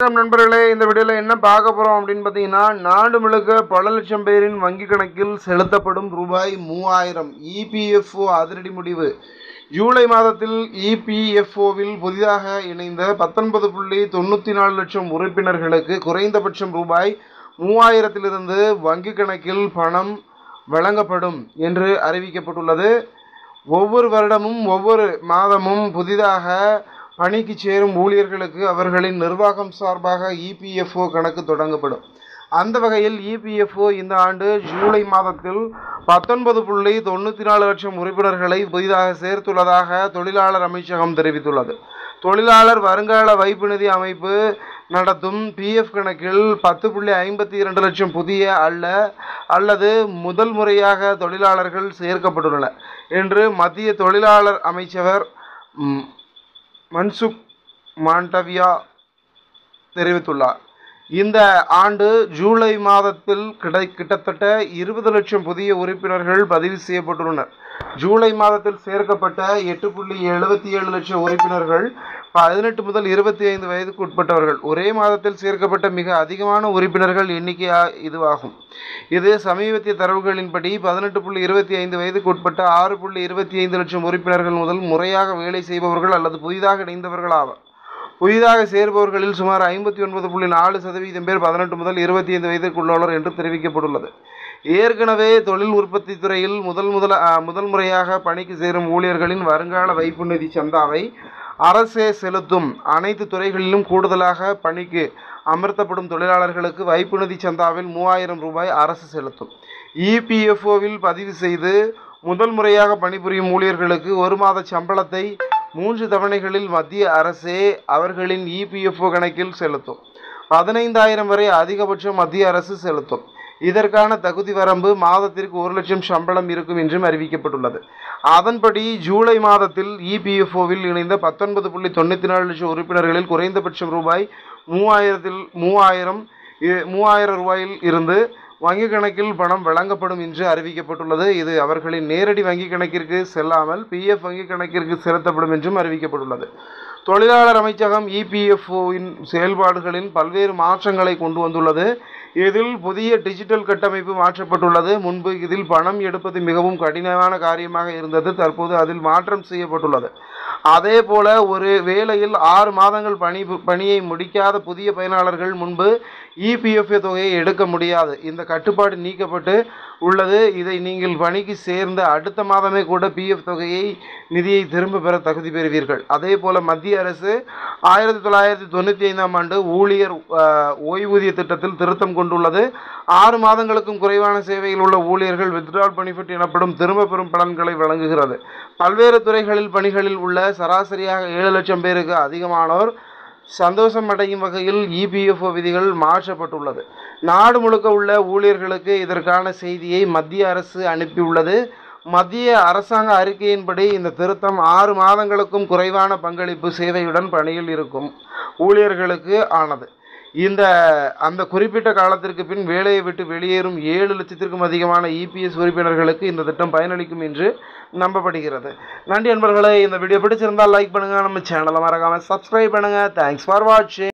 வணக்கம் நண்பர்களே இந்த வீடியோவில் என்ன பார்க்க போகிறோம் அப்படின்னு பார்த்தீங்கன்னா நாடு முழுக்க பல லட்சம் பேரின் வங்கி கணக்கில் செலுத்தப்படும் ரூபாய் மூவாயிரம் இபிஎஃப்ஓ அதிரடி முடிவு ஜூலை மாதத்தில் இபிஎஃப்ஓவில் புதிதாக இணைந்த பத்தொன்பது புள்ளி தொண்ணூற்றி நாலு லட்சம் உறுப்பினர்களுக்கு குறைந்தபட்சம் ரூபாய் மூவாயிரத்திலிருந்து வங்கி கணக்கில் பணம் வழங்கப்படும் என்று அறிவிக்கப்பட்டுள்ளது ஒவ்வொரு வருடமும் ஒவ்வொரு மாதமும் புதிதாக பணிக்கு சேரும் ஊழியர்களுக்கு அவர்களின் நிர்வாகம் சார்பாக இபிஎஃப்ஓ கணக்கு தொடங்கப்படும் அந்த வகையில் இபிஎஃப்ஓ இந்த ஆண்டு ஜூலை மாதத்தில் பத்தொன்பது புள்ளி தொண்ணூற்றி நாலு லட்சம் உறுப்பினர்களை புதிதாக சேர்த்துள்ளதாக தொழிலாளர் அமைச்சகம் தெரிவித்துள்ளது தொழிலாளர் வருங்கால வைப்பு நிதி அமைப்பு நடத்தும் பிஎஃப் கணக்கில் பத்து புள்ளி ஐம்பத்தி இரண்டு லட்சம் புதிய அல்ல அல்லது முதல் முறையாக தொழிலாளர்கள் சேர்க்கப்பட்டுள்ளனர் என்று மத்திய தொழிலாளர் அமைச்சர் ம், மன்சுக் மாண்டவியா தெரிவித்துள்ளார் இந்த ஆண்டு ஜூலை மாதத்தில் கிடை கிட்டத்தட்ட இருபது லட்சம் புதிய உறுப்பினர்கள் பதிவு செய்யப்பட்டுள்ளனர் ஜூலை மாதத்தில் சேர்க்கப்பட்ட எட்டு புள்ளி எழுபத்தி ஏழு லட்சம் உறுப்பினர்கள் பதினெட்டு முதல் இருபத்தி ஐந்து வயதுக்கு உட்பட்டவர்கள் ஒரே மாதத்தில் சேர்க்கப்பட்ட மிக அதிகமான உறுப்பினர்கள் எண்ணிக்கை இதுவாகும் இது சமீபத்திய தரவுகளின்படி பதினெட்டு புள்ளி இருபத்தி ஐந்து வயதுக்கு உட்பட்ட ஆறு புள்ளி இருபத்தி ஐந்து லட்சம் உறுப்பினர்கள் முதல் முறையாக வேலை செய்பவர்கள் அல்லது புதிதாக இணைந்தவர்கள் ஆவர் புதிதாக சேர்பவர்களில் சுமார் ஐம்பத்தி ஒன்பது புள்ளி நாலு சதவீதம் பேர் பதினெட்டு முதல் இருபத்தி ஐந்து வயதிற்குள்ளவர் என்று தெரிவிக்கப்பட்டுள்ளது ஏற்கனவே தொழில் உற்பத்தி துறையில் முதல் முதல அ, முதல் முறையாக பணிக்கு சேரும் ஊழியர்களின் வருங்கால வைப்பு நிதி சந்தாவை அரசே செலுத்தும் அனைத்து துறைகளிலும் கூடுதலாக பணிக்கு அமர்த்தப்படும் தொழிலாளர்களுக்கு வைப்பு நிதி சந்தாவில் மூவாயிரம் ரூபாய் அரசு செலுத்தும் இபிஎஃப்ஓவில் பதிவு செய்து முதல் முறையாக பணிபுரியும் ஊழியர்களுக்கு ஒரு மாத சம்பளத்தை மூன்று தவணைகளில் மத்திய அரசே அவர்களின் இபிஎஃப்ஓ கணக்கில் செலுத்தும் பதினைந்தாயிரம் வரை அதிகபட்சம் மத்திய அரசு செலுத்தும் இதற்கான தகுதி வரம்பு மாதத்திற்கு ஒரு லட்சம் சம்பளம் இருக்கும் என்றும் அறிவிக்கப்பட்டுள்ளது அதன்படி ஜூலை மாதத்தில் இபிஎஃப்ஓவில் இணைந்த பத்தொன்பது புள்ளி தொண்ணூற்றி நாலு லட்சம் உறுப்பினர்களில் குறைந்தபட்சம் ரூபாய் மூவாயிரத்தில் மூவாயிரம் இ- மூவாயிரம் ரூபாயில் இருந்து வங்கி கணக்கில் பணம் வழங்கப்படும் என்று அறிவிக்கப்பட்டுள்ளது இது அவர்களின் நேரடி வங்கி கணக்கிற்கு செல்லாமல் பிஎஃப் வங்கி கணக்கிற்கு செலுத்தப்படும் என்றும் அறிவிக்கப்பட்டுள்ளது தொழிலாளர் அமைச்சகம் இபிஎஃப்ஓவின் செயல்பாடுகளின் பல்வேறு மாற்றங்களை கொண்டு வந்துள்ளது இதில் புதிய டிஜிட்டல் கட்டமைப்பு மாற்றப்பட்டுள்ளது முன்பு இதில் பணம் எடுப்பது மிகவும் கடினமான காரியமாக இருந்தது தற்போது அதில் மாற்றம் செய்யப்பட்டுள்ளது அதே போல ஒரு வேளையில் ஆறு மாதங்கள் பணி பணியை முடிக்காத புதிய பயனாளர்கள் முன்பு இபிஎஃப்ஏ தொகையை எடுக்க முடியாது இந்த கட்டுப்பாடு நீக்கப்பட்டு உள்ளது இதை நீங்கள் பணிக்கு சேர்ந்த அடுத்த மாதமே கூட பிஎஃப் தொகையை நிதியை திரும்ப பெற தகுதி பெறுவீர்கள் அதே போல மத்திய அரசு ஆயிரத்தி தொள்ளாயிரத்தி தொண்ணூற்றி ஐந்தாம் ஆண்டு ஊழியர் அஹ், ஓய்வூதிய திட்டத்தில் திருத்தம் கொண்டுள்ளது ஆறு மாதங்களுக்கும் குறைவான சேவையில் உள்ள ஊழியர்கள் வித்ட்ரால் பெனிஃபிட் எனப்படும் திரும்ப பெறும் பலன்களை வழங்குகிறது பல்வேறு துறைகளில் பணிகளில் உள்ள சராசரியாக ஏழு லட்சம் பேருக்கு அதிகமானோர் சந்தோஷம் அடையும் வகையில் இபிஎஃப்ஓ விதிகள் மாற்றப்பட்டுள்ளது நாடு முழுக்க உள்ள ஊழியர்களுக்கு இதற்கான செய்தியை மத்திய அரசு அனுப்பியுள்ளது மத்திய அரசாங்க அறிக்கையின்படி இந்த திருத்தம் ஆறு மாதங்களுக்கும் குறைவான பங்களிப்பு சேவையுடன் பணியில் இருக்கும் ஊழியர்களுக்கு ஆனது இந்த அந்த குறிப்பிட்ட காலத்திற்கு பின் வேலையை விட்டு வெளியேறும் ஏழு லட்சத்திற்கும் அதிகமான இபிஎஸ் உறுப்பினர்களுக்கு இந்த திட்டம் பயனளிக்கும் என்று நம்பப்படுகிறது நன்றி நண்பர்களே இந்த வீடியோ பிடிச்சிருந்தால் லைக் பண்ணுங்கள் நம்ம சேனலை மறக்காமல் சப்ஸ்கிரைப் பண்ணுங்கள் தேங்க்ஸ் ஃபார் வாட்சிங்